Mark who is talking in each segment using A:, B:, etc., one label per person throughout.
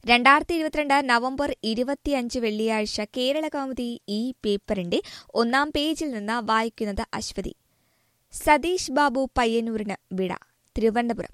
A: രണ്ടായിരത്തി ഇരുപത്തിരണ്ട് നവംബർ ഇരുപത്തിയഞ്ച് വെള്ളിയാഴ്ച കേരള കൗമുദി ഈ പേപ്പറിന്റെ ഒന്നാം പേജിൽ നിന്ന് വായിക്കുന്നത് അശ്വതി സതീഷ് ബാബു പയ്യന്നൂരിന് വിട തിരുവനന്തപുരം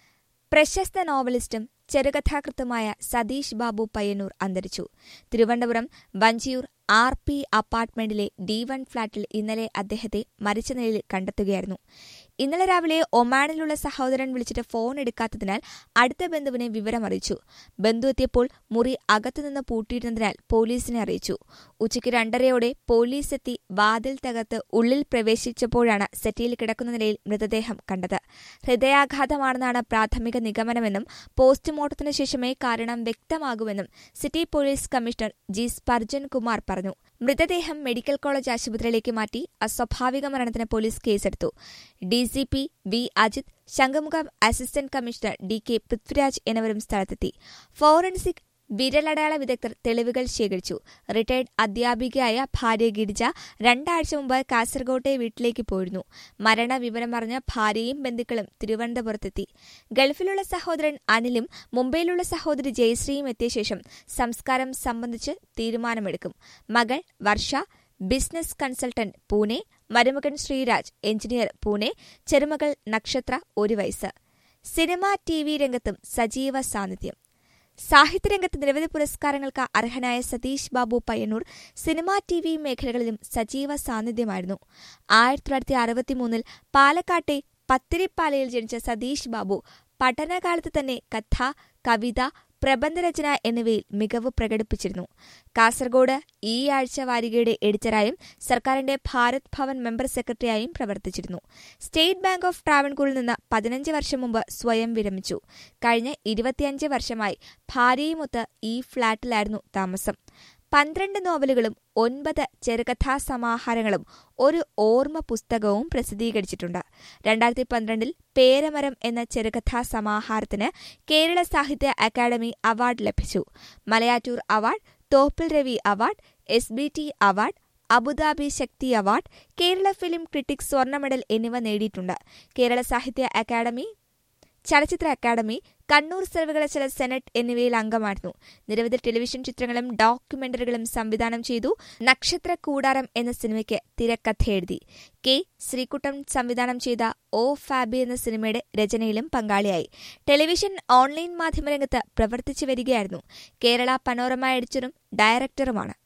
A: പ്രശസ്ത നോവലിസ്റ്റും ചെറുകഥാകൃത്തുമായ സതീഷ് ബാബു പയ്യന്നൂർ അന്തരിച്ചു തിരുവനന്തപുരം വഞ്ചിയൂർ ആർ പി അപ്പാർട്ട്മെന്റിലെ ഡി വൺ ഫ്ളാറ്റിൽ ഇന്നലെ അദ്ദേഹത്തെ മരിച്ച നിലയിൽ കണ്ടെത്തുകയായിരുന്നു ഇന്നലെ രാവിലെ ഒമാനിലുള്ള സഹോദരൻ വിളിച്ചിട്ട് ഫോൺ എടുക്കാത്തതിനാൽ അടുത്ത ബന്ധുവിനെ വിവരമറിയിച്ചു ബന്ധു എത്തിയപ്പോൾ മുറി അകത്തുനിന്ന് പൂട്ടിയിരുന്നതിനാൽ പോലീസിനെ അറിയിച്ചു ഉച്ചയ്ക്ക് രണ്ടരയോടെ പോലീസ് എത്തി വാതിൽ തകർത്ത് ഉള്ളിൽ പ്രവേശിച്ചപ്പോഴാണ് സെറ്റിയിൽ കിടക്കുന്ന നിലയിൽ മൃതദേഹം കണ്ടത് ഹൃദയാഘാതമാണെന്നാണ് പ്രാഥമിക നിഗമനമെന്നും പോസ്റ്റ്മോർട്ടത്തിന് ശേഷമേ കാരണം വ്യക്തമാകുമെന്നും city police commissioner G Sparjan Kumar പറഞ്ഞു മൃതദേഹം മെഡിക്കൽ കോളേജ് ആശുപത്രിയിലേക്ക് മാറ്റി അസ്വാഭാവിക മരണത്തിന് പോലീസ് കേസെടുത്തു DCP V Ajith Shankhumukham assistant commissioner D K Prithviraj എന്നിവരും സ്ഥലത്തെത്തി ഫോറൻസിക് വിരലടയാള വിദഗ്ധർ തെളിവുകൾ ശേഖരിച്ചു റിട്ടയർഡ് അധ്യാപികയായ ഭാര്യ ഗിരിജ രണ്ടാഴ്ച മുമ്പ് കാസർകോട്ടെ വീട്ടിലേക്ക് പോയിരുന്നു മരണ വിവരമറിഞ്ഞ ഭാര്യയും ബന്ധുക്കളും തിരുവനന്തപുരത്തെത്തി ഗൾഫിലുള്ള സഹോദരൻ അനിലും മുംബൈയിലുള്ള സഹോദരി ജയശ്രീയും എത്തിയ ശേഷം സംസ്കാരം സംബന്ധിച്ച് തീരുമാനമെടുക്കും മകൾ വർഷ ബിസിനസ് കൺസൾട്ടന്റ് പൂനെ മരുമകൻ ശ്രീരാജ് എഞ്ചിനീയർ പൂനെ ചെറുമകൾ നക്ഷത്ര ഒരു വയസ്സ് സിനിമ ടി വി രംഗത്തും സജീവ സാന്നിധ്യം സാഹിത്യരംഗത്ത് നിരവധി പുരസ്കാരങ്ങൾക്ക് അർഹനായ Satheesh Babu Payyanur cinema T V മേഖലകളിലും സജീവ സാന്നിധ്യമായിരുന്നു ആയിരത്തി തൊള്ളായിരത്തി അറുപത്തിമൂന്നിൽ പാലക്കാട്ടെ പത്തിരിപ്പാലയിൽ ജനിച്ച സതീഷ് ബാബു പഠനകാലത്ത് തന്നെ കഥ കവിത പ്രബന്ധരചന എന്നിവയിൽ മികവ് പ്രകടിപ്പിച്ചിരുന്നു കാസർഗോഡ് ഈ ആഴ്ച വാരികയുടെ എഡിറ്ററായും സർക്കാരിന്റെ ഭാരത് ഭവൻ മെമ്പർ സെക്രട്ടറിയായും പ്രവർത്തിച്ചിരുന്നു സ്റ്റേറ്റ് ബാങ്ക് ഓഫ് ട്രാവൻകൂറിൽ നിന്ന് പതിനഞ്ച് വർഷം മുമ്പ് സ്വയം വിരമിച്ചു കഴിഞ്ഞ ഇരുപത്തിയഞ്ച് വർഷമായി ഭാര്യയുമൊത്ത് ഈ ഫ്ളാറ്റിലായിരുന്നു താമസം പന്ത്രണ്ട് നോവലുകളും ഒൻപത് ചെറുകഥാ സമാഹാരങ്ങളും ഒരു ഓർമ്മ പുസ്തകവും പ്രസിദ്ധീകരിച്ചിട്ടുണ്ട് രണ്ടായിരത്തി പന്ത്രണ്ടിൽ പേരമരം എന്ന ചെറുകഥാ സമാഹാരത്തിന് കേരള സാഹിത്യ അക്കാദമി അവാർഡ് ലഭിച്ചു Malayattoor award Thoppil Ravi award S B T award Abu Dhabi Sakthi award Kerala film critics സ്വർണ്ണ മെഡൽ എന്നിവ നേടിയിട്ടുണ്ട് കേരള സാഹിത്യ അക്കാദമി ചലച്ചിത്ര അക്കാദമി കണ്ണൂർ സർവകലാശാല സെനറ്റ് എന്നിവയിൽ അംഗമായിരുന്നു നിരവധി ടെലിവിഷൻ ചിത്രങ്ങളും ഡോക്യുമെന്ററികളും സംവിധാനം ചെയ്തു നക്ഷത്ര കൂടാരം എന്ന സിനിമയ്ക്ക് തിരക്കഥ എഴുതി കെ ശ്രീകുട്ടം സംവിധാനം ചെയ്ത ഓ ഫാബി എന്ന സിനിമയുടെ രചനയിലും പങ്കാളിയായി ടെലിവിഷൻ ഓൺലൈൻ മാധ്യമരംഗത്ത് പ്രവർത്തിച്ചു വരികയായിരുന്നു കേരള പനോരമ എഡിറ്ററും ഡയറക്ടറുമാണ്